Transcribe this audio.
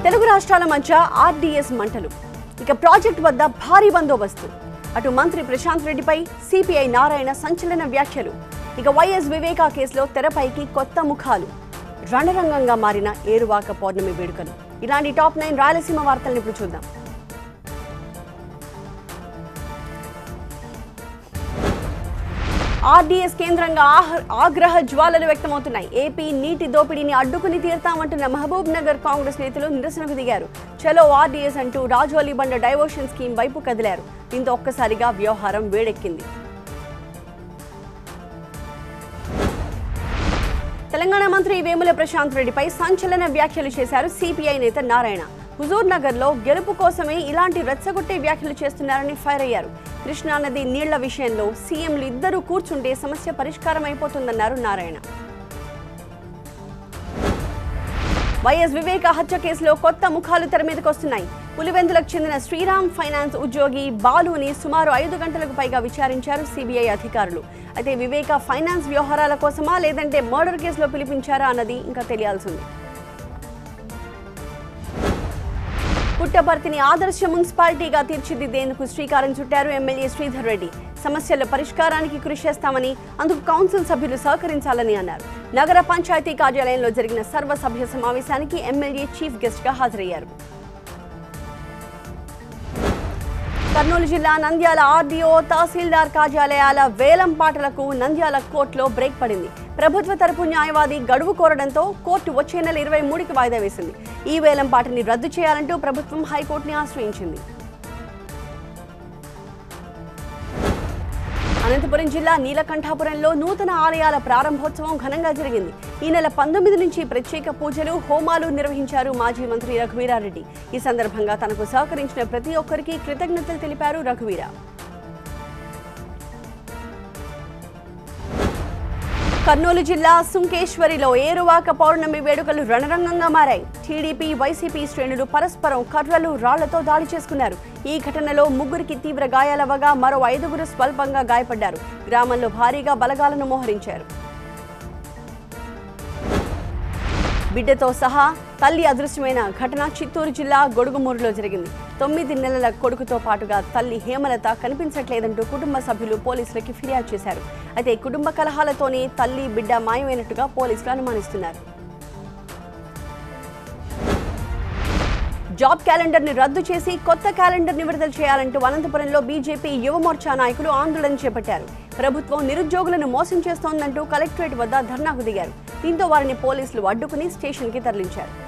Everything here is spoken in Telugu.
తెలుగు రాష్ట్రాల మధ్య ఆర్డీఎస్ మంటలు ఇక ప్రాజెక్ట్ వద్ద భారీ బందోబస్తు అటు మంత్రి ప్రశాంత్ రెడ్డిపై సిపిఐ నారాయణ సంచలన వ్యాఖ్యలు ఇక వైఎస్ వివేకా కేసులో తెరపైకి కొత్త ముఖాలు రణరంగంగా మారిన ఏరువాక పౌర్ణమి వేడుకలు ఇలాంటి టాప్ నైన్ రాయలసీమ వార్తలను ఇప్పుడు చూద్దాం ఆర్డీఎస్ కేంద్రంగా ఆహ- ఆగ్రహ జ్వాలలు వ్యక్తమవుతున్నాయి ఏపీ నీటి దోపిడీని అడ్డుకుని తీరుతామంటున్న మహబూబ్ నగర్ కాంగ్రెస్ నేతలు నిరసనకు దిగారు చలో ఆర్డీఎస్ అంటూ రాజోలి బండ డైవర్షన్ స్కీమ్ వైపు కదిలారు దీంతో ఒక్కసారిగా వ్యవహారం వేడెక్కింది తెలంగాణ మంత్రి వేముల ప్రశాంత్ రెడ్డిపై సంచలన వ్యాఖ్యలు చేశారు సిపిఐ నేత నారాయణ హుజూర్ నగర్ లో గెలుపు కోసమే ఇలాంటి రెచ్చగొట్టే వ్యాఖ్యలు చేస్తున్నారని ఫైర్ అయ్యారు కృష్ణానది నీళ్ల విషయంలో సీఎంలు ఇద్దరూ కూర్చుంటే సమస్య పరిష్కారం అయిపోతుందన్నారు నారాయణ వైఎస్ వివేక హత్య కేసులో కొత్త ముఖాలు తెర మీదకు వస్తున్నాయి పులివెందులకు చెందిన శ్రీరామ్ ఫైనాన్స్ ఉద్యోగి బాలుని సుమారు ఐదు గంటలకు పైగా విచారించారు సిబిఐ అధికారులు అయితే వివేక ఫైనాన్స్ వ్యవహారాల కోసమా లేదంటే మర్డర్ కేసులో పిలిపించారా అన్నది ఇంకా తెలియాల్సి ఉంది పుట్టపర్తిని ఆదర్శ మున్సిపాలిటీగా తీర్చిదిద్దేందుకు శ్రీకారం చుట్టారు ఎమ్మెల్యే శ్రీధర్ రెడ్డి సమస్యల పరిష్కారానికి కృషి చేస్తామని అందుకు కౌన్సిల్ సభ్యులు సహకరించాలని అన్నారు నగర పంచాయతీ కార్యాలయంలో జరిగిన సర్వసభ్య సమావేశానికి ఎమ్మెల్యే చీఫ్ గెస్ట్ గా హాజరయ్యారు కర్నూలు జిల్లా నంద్యాల ఆర్డీఓ తహసీల్దార్ కార్యాలయాల వేలం పాటలకు నంద్యాల కోర్టులో బ్రేక్ పడింది ప్రభుత్వ తరపు న్యాయవాది గడువు కోరడంతో కోర్టు వచ్చే నెల ఇరవై మూడుకి వాయిదా వేసింది ఈ వేలం పాటని రద్దు చేయాలంటూ ప్రభుత్వం హైకోర్టుని ఆశ్రయించింది అనంతపురం జిల్లా నీలకంఠాపురంలో నూతన ఆలయాల ప్రారంభోత్సవం ఘనంగా జరిగింది ఈ నెల పంతొమ్మిది నుంచి ప్రత్యేక పూజలు హోమాలు నిర్వహించారు మాజీ మంత్రి రఘువీరారెడ్డి ఈ సందర్భంగా తనకు సహకరించిన ప్రతి ఒక్కరికి కృతజ్ఞతలు తెలిపారు రఘువీర కర్నూలు జిల్లా సుంకేశ్వరిలో ఏరువాక పౌర్ణమి వేడుకలు రణరంగంగా మారాయి టీడీపీ వైసీపీ శ్రేణులు పరస్పరం కర్రలు రాళ్లతో దాడి చేసుకున్నారు ఈ ఘటనలో ముగ్గురికి తీవ్ర గాయాలవగా మరో ఐదుగురు స్వల్పంగా గాయపడ్డారు గ్రామంలో భారీగా బలగాలను మోహరించారు బిడ్డతో సహా తల్లి అదృశ్యమైన ఘటన చిత్తూరు జిల్లా గొడుగుమూరులో జరిగింది తొమ్మిది నెలల కొడుకుతో పాటుగా తల్లి హేమలత కనిపించట్లేదంటూ కుటుంబ సభ్యులు పోలీసులకి ఫిర్యాదు చేశారు అయితే కుటుంబ కలహాలతోనే తల్లి బిడ్డ మాయమైనట్టుగా పోలీసులు అనుమానిస్తున్నారు జాబ్ క్యాలెండర్ ని రద్దు చేసి కొత్త క్యాలెండర్ ని విడుదల చేయాలంటూ అనంతపురంలో బీజేపీ యువమోర్చా నాయకులు ఆందోళన చేపట్టారు ప్రభుత్వం నిరుద్యోగులను మోసం చేస్తోందంటూ కలెక్టరేట్ వద్ద ధర్నాకు దిగారు దీంతో వారిని పోలీసులు అడ్డుకుని స్టేషన్ కి తరలించారు